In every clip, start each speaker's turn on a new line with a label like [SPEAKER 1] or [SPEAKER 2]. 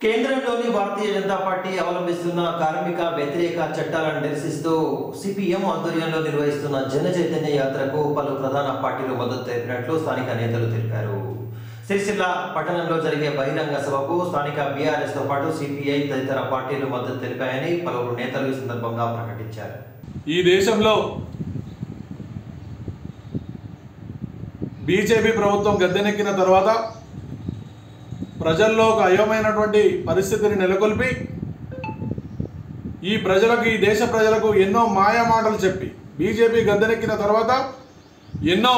[SPEAKER 1] కేంద్రంలోని భారతీయ జనతా పార్టీ అవలంబిస్తున్న కార్మిక వ్యతిరేక చట్టాలను నిరసిస్తూ సిపిఎం ఆధ్వర్యంలో నిర్వహిస్తున్న జన చైతన్య యాత్రకు పలు ప్రధాన పార్టీలు మద్దతు తెలిపినట్లు స్థానిక నేతలు తెలిపారు సిరిసిల్ల పట్టణంలో జరిగే బహిరంగ సభకు స్థానిక బీఆర్ఎస్ తో పాటు సిపిఐ తదితర పార్టీలు మద్దతు తెలిపాయని పలువురు నేతలు ఈ సందర్భంగా ప్రకటించారు
[SPEAKER 2] ఈ దేశంలో బీజేపీ ప్రభుత్వం గద్దెనెక్కిన తర్వాత ప్రజల్లో ఒక అయోమైనటువంటి పరిస్థితిని నెలకొల్పి ఈ ప్రజలకు ఈ దేశ ప్రజలకు ఎన్నో మాయా మాటలు చెప్పి బీజేపీ గద్దెనెక్కిన తర్వాత ఎన్నో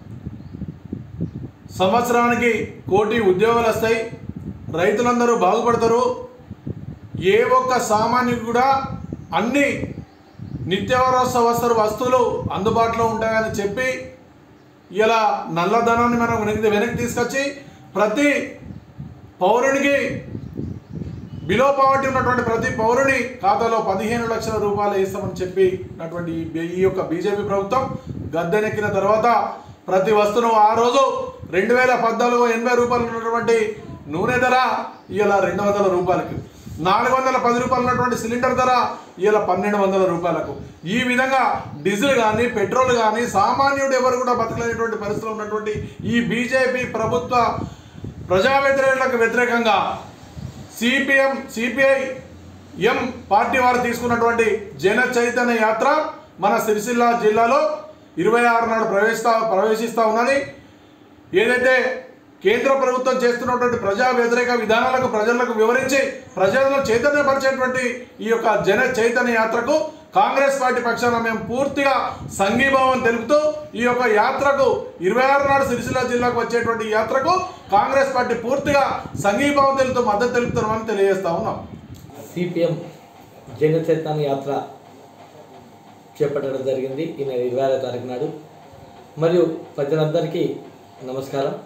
[SPEAKER 2] సంవత్సరానికి కోటి ఉద్యోగాలు వస్తాయి రైతులందరూ బాగుపడతారు ఏ ఒక్క సామాన్యుడు కూడా అన్ని నిత్యావసర వస్తు వస్తువులు అందుబాటులో ఉంటాయని చెప్పి ఇలా నల్లధనాన్ని మనం వెనక్కి వెనక్కి తీసుకొచ్చి ప్రతి పౌరునికి బిలో పావర్టీ ఉన్నటువంటి ప్రతి పౌరుని ఖాతాలో పదిహేను లక్షల రూపాయలు వేస్తామని చెప్పినటువంటి ఈ బి- ఈ యొక్క బీజేపీ ప్రభుత్వం గద్దెనెక్కిన తర్వాత ప్రతి వస్తువును ఆ రోజు రెండు వేల పద్నాలుగు ఎనభై రూపాయలు ఉన్నటువంటి నూనె ధర ఇలా రెండు వందల రూపాయలకి నాలుగు వందల పది రూపాయలు ఉన్నటువంటి సిలిండర్ ధర ఇలా పన్నెండు వందల రూపాయలకు ఈ విధంగా డీజిల్ కానీ పెట్రోల్ కానీ సామాన్యుడు ఎవరు కూడా బతకలేనటువంటి పరిస్థితులు ఉన్నటువంటి ఈ బీజేపీ ప్రభుత్వ ప్రజా వ్యతిరేకలకు వ్యతిరేకంగా సిపిఎం సిపిఐ ఎం పార్టీ వారు తీసుకున్నటువంటి జన చైతన్య యాత్ర మన సిరిసిల్ల జిల్లాలో ఇరవై ఆరు నాడు ప్రవేశిస్తా ప్రవేశిస్తూ ఉన్నది ఏదైతే కేంద్ర ప్రభుత్వం చేస్తున్నటువంటి ప్రజా వ్యతిరేక విధానాలకు ప్రజలకు వివరించి ప్రజలను చైతన్యపరిచేటువంటి ఈ యొక్క జన చైతన్య యాత్రకు కాంగ్రెస్ పార్టీ పక్షాన మేము పూర్తిగా సంఘీభావం తెలుపుతూ ఈ యొక్క యాత్రకు ఇరవై ఆరు నాడు సిరిసిల్ల జిల్లాకు వచ్చేటువంటి ఈ యాత్రకు కాంగ్రెస్ పార్టీ పూర్తిగా సంఘీభావం తెలుపుతూ మద్దతు తెలుపుతున్నామని తెలియజేస్తా ఉన్నాం
[SPEAKER 3] సిపిఎం జన చైతన్య యాత్ర చేపట్టడం జరిగింది ఈ నెల ఇరవై ఆరో తారీఖు నాడు మరియు ప్రజలందరికీ నమస్కారం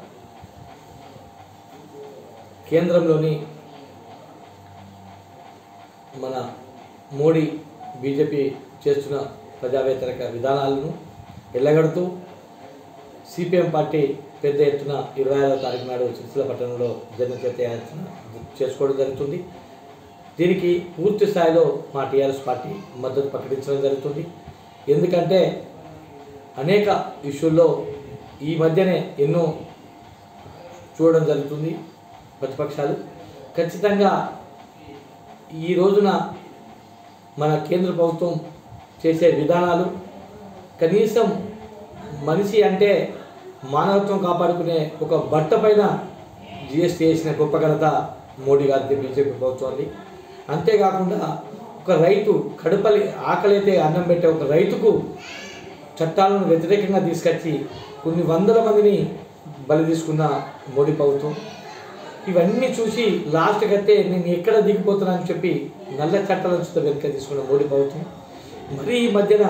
[SPEAKER 3] కేంద్రంలోని మన మోడీ బీజేపీ చేస్తున్న ప్రజా వ్యతిరేక విధానాలను ఎల్లగడుతూ సిపిఎం పార్టీ పెద్ద ఎత్తున ఇరవై ఆరో తారీఖు నాడు సిరిసిల్ల పట్టణంలో జన చైతన్య యాత్ర చేసుకోవడం జరుగుతుంది దీనికి పూర్తి స్థాయిలో మా టీఆర్ఎస్ పార్టీ మద్దతు ప్రకటించడం జరుగుతుంది ఎందుకంటే అనేక ఇష్యూల్లో ఈ మధ్యనే ఎన్నో చూడడం జరుగుతుంది ప్రతిపక్షాలు ఖచ్చితంగా ఈ రోజున మన కేంద్ర ప్రభుత్వం చేసే విధానాలు కనీసం మనిషి అంటే మానవత్వం కాపాడుకునే ఒక బట్ట పైన జిఎస్టీ వేసిన గొప్ప ఘనత మోడీ గారి బీజేపీ ప్రభుత్వాన్ని అంతేకాకుండా ఒక రైతు కడుపలి ఆకలైతే అన్నం పెట్టే ఒక రైతుకు చట్టాలను వ్యతిరేకంగా తీసుకొచ్చి కొన్ని వందల మందిని బలి తీసుకున్న మోడీ ప్రభుత్వం ఇవన్నీ చూసి లాస్ట్కి అయితే నేను ఎక్కడ దిగిపోతున్నానని చెప్పి నల్ల చట్టాల నుంచి వెనుక తీసుకున్న మోడీ ప్రభుత్వం మరి ఈ మధ్యన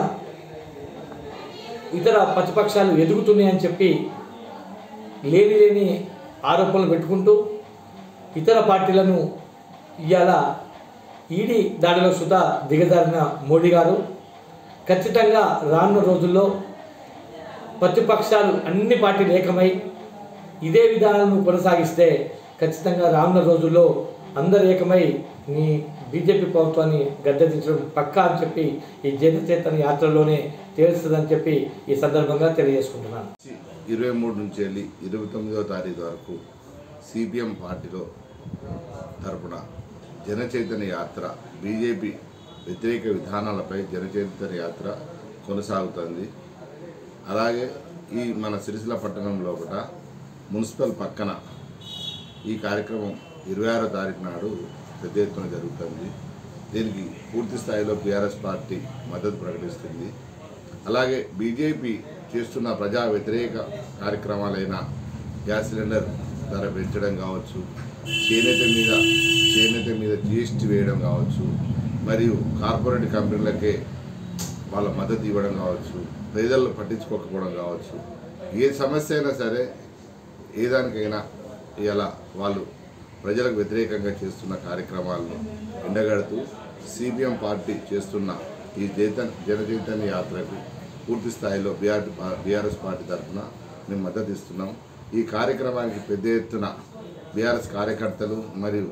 [SPEAKER 3] ఇతర ప్రతిపక్షాలు ఎదుగుతున్నాయని చెప్పి లేని లేని ఆరోపణలు పెట్టుకుంటూ ఇతర పార్టీలను ఇవాళ ఈడీ దాడిలో సుధా దిగజారిన మోడీ గారు ఖచ్చితంగా రానున్న రోజుల్లో ప్రతిపక్షాలు అన్ని పార్టీలు ఏకమై ఇదే విధానాలను కొనసాగిస్తే ఖచ్చితంగా రానున్న రోజుల్లో అందరు ఏకమై నీ బీజేపీ ప్రభుత్వాన్ని గద్దెదించడం పక్కా అని చెప్పి ఈ జన చైతన్య యాత్రలోనే తేలుస్తుందని చెప్పి ఈ సందర్భంగా తెలియజేసుకుంటున్నాను
[SPEAKER 4] ఇరవై మూడు నుంచి వెళ్ళి ఇరవై తొమ్మిదవ తారీఖు వరకు సిపిఎం పార్టీలో తరపున జన చైతన్య యాత్ర బీజేపీ వ్యతిరేక విధానాలపై జన చైతన్య యాత్ర కొనసాగుతుంది అలాగే ఈ మన సిరిసిల్ల పట్టణం లోపల మున్సిపల్ పక్కన ఈ కార్యక్రమం ఇరవై ఆరో తారీఖు నాడు పెద్ద ఎత్తున జరుగుతుంది దీనికి పూర్తి స్థాయిలో బీఆర్ఎస్ పార్టీ మద్దతు ప్రకటిస్తుంది అలాగే బీజేపీ చేస్తున్న ప్రజా వ్యతిరేక కార్యక్రమాలైన గ్యాస్ సిలిండర్ ధర పెంచడం కావచ్చు చేనేత మీద చేనేత మీద జిఎస్టీ వేయడం కావచ్చు మరియు కార్పొరేట్ కంపెనీలకే వాళ్ళ మద్దతు ఇవ్వడం కావచ్చు పేదలను పట్టించుకోకపోవడం కావచ్చు ఏ సమస్య అయినా సరే ఏ దానికైనా ఇలా వాళ్ళు ప్రజలకు వ్యతిరేకంగా చేస్తున్న కార్యక్రమాలను ఎండగడుతూ సిపిఎం పార్టీ చేస్తున్న ఈ చైతన్ జన చైతన్య యాత్రకు పూర్తి స్థాయిలో బీఆర్ బీఆర్ఎస్ పార్టీ తరఫున మేము మద్దతు ఇస్తున్నాం ఈ కార్యక్రమానికి పెద్ద ఎత్తున బీఆర్ఎస్ కార్యకర్తలు మరియు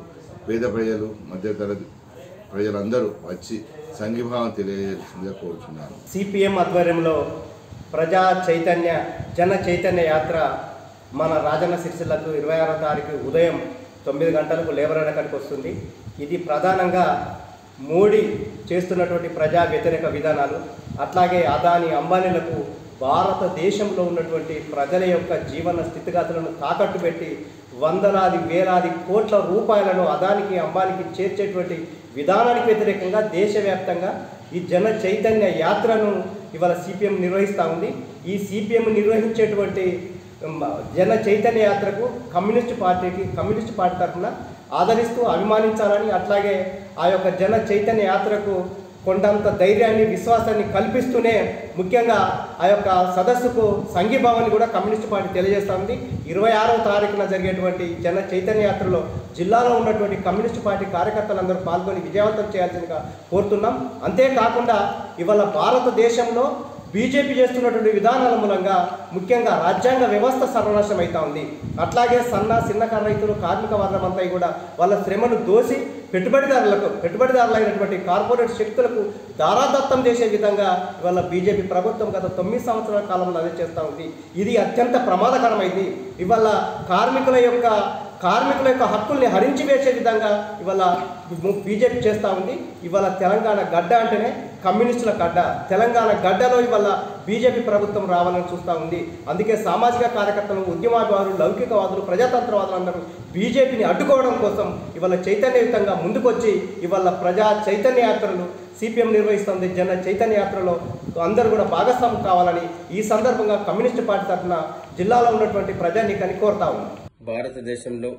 [SPEAKER 4] పేద ప్రజలు మధ్యతరగతి ప్రజలందరూ వచ్చి సంఘీభావం తెలియజేసిందిగా కోరుచున్నాను
[SPEAKER 5] సిపిఎం ఆధ్వర్యంలో ప్రజా చైతన్య జన చైతన్య యాత్ర మన రాజన్న సిరిసిల్లకు ఇరవై ఆరో తారీఖు ఉదయం తొమ్మిది గంటలకు లేబర్ అక్కడికి వస్తుంది ఇది ప్రధానంగా మోడీ చేస్తున్నటువంటి ప్రజా వ్యతిరేక విధానాలు అట్లాగే అదాని అంబానీలకు భారతదేశంలో ఉన్నటువంటి ప్రజల యొక్క జీవన స్థితిగతులను తాకట్టు పెట్టి వందలాది వేలాది కోట్ల రూపాయలను అదానికి అంబానికి చేర్చేటువంటి విధానానికి వ్యతిరేకంగా దేశవ్యాప్తంగా ఈ జన చైతన్య యాత్రను ఇవాళ సిపిఎం నిర్వహిస్తూ ఉంది ఈ సిపిఎం నిర్వహించేటువంటి ఉమ్, జన చైతన్య యాత్రకు కమ్యూనిస్ట్ పార్టీకి కమ్యూనిస్ట్ పార్టీ తరఫున ఆదరిస్తూ అభిమానించాలని అట్లాగే ఆ యొక్క జన చైతన్య యాత్రకు కొండంత ధైర్యాన్ని విశ్వాసాన్ని కల్పిస్తూనే ముఖ్యంగా ఆ యొక్క సదస్సుకు సంఘీభావాన్ని కూడా కమ్యూనిస్ట్ పార్టీ తెలియజేస్తూ ఉంది ఇరవై ఆరవ తారీఖున జరిగేటువంటి జన చైతన్య యాత్రలో జిల్లాలో ఉన్నటువంటి కమ్యూనిస్ట్ పార్టీ కార్యకర్తలందరూ పాల్గొని విజయవంతం చేయాల్సిందిగా కోరుతున్నాం అంతేకాకుండా ఇవాళ భారతదేశంలో బీజేపీ చేస్తున్నటువంటి విధానాల మూలంగా ముఖ్యంగా రాజ్యాంగ వ్యవస్థ సర్వనాశనం అవుతా ఉంది అట్లాగే సన్న చిన్నకారు రైతులు కార్మిక వర్గం అంతా కూడా వాళ్ళ శ్రమను దోసి పెట్టుబడిదారులకు పెట్టుబడిదారులైనటువంటి కార్పొరేట్ శక్తులకు దారాదత్తం చేసే విధంగా ఇవాళ బీజేపీ ప్రభుత్వం గత తొమ్మిది సంవత్సరాల కాలంలో అదే చేస్తూ ఉంది ఇది అత్యంత ప్రమాదకరమైంది ఇవాళ కార్మికుల యొక్క కార్మికుల యొక్క హక్కుల్ని హరించి వేసే విధంగా ఇవాళ బీజేపీ చేస్తూ ఉంది ఇవాళ తెలంగాణ గడ్డ అంటేనే కమ్యూనిస్టుల గడ్డ తెలంగాణ గడ్డలో ఇవాళ బీజేపీ ప్రభుత్వం రావాలని చూస్తూ ఉంది అందుకే సామాజిక కార్యకర్తలు ఉద్యమవాదులు లౌకికవాదులు ప్రజాతంత్రవాదులు అందరూ బీజేపీని అడ్డుకోవడం కోసం ఇవాళ చైతన్యయుతంగా ముందుకొచ్చి ఇవాళ ప్రజా చైతన్య యాత్రలు సిపిఎం నిర్వహిస్తుంది జన చైతన్య యాత్రలో అందరూ కూడా భాగస్వామ్యం కావాలని ఈ సందర్భంగా కమ్యూనిస్ట్ పార్టీ తరఫున జిల్లాలో ఉన్నటువంటి ప్రజానీకాన్ని కోరుతా ఉన్నాం
[SPEAKER 6] భారతదేశంలో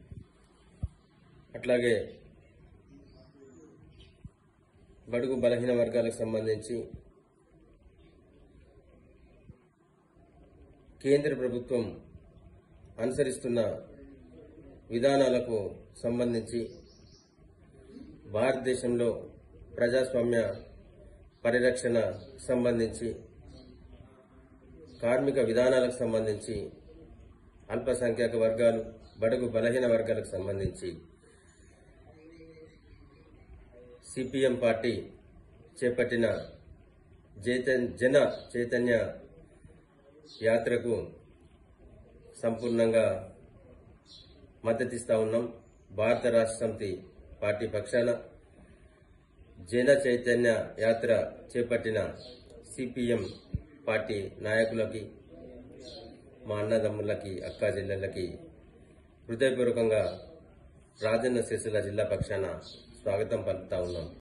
[SPEAKER 6] అట్లాగే బడుగు బలహీన వర్గాలకు సంబంధించి కేంద్ర ప్రభుత్వం అనుసరిస్తున్న విధానాలకు సంబంధించి భారతదేశంలో ప్రజాస్వామ్య పరిరక్షణ సంబంధించి కార్మిక విధానాలకు సంబంధించి అల్పసంఖ్యాక వర్గాలు బడుగు బలహీన వర్గాలకు సంబంధించి సిపిఎం పార్టీ చేపట్టిన జైతన్ జన చైతన్య యాత్రకు సంపూర్ణంగా మద్దతిస్తా ఉన్నాం భారత రాష్ట్ర సమితి పార్టీ పక్షాన జన చైతన్య యాత్ర చేపట్టిన సిపిఎం పార్టీ నాయకులకి మా అన్నదమ్ములకి అక్కా చెల్లెళ్ళకి హృదయపూర్వకంగా రాజన్న సిరిసిల్ల జిల్లా పక్షాన స్వాగతం పలుకుతా ఉన్నాం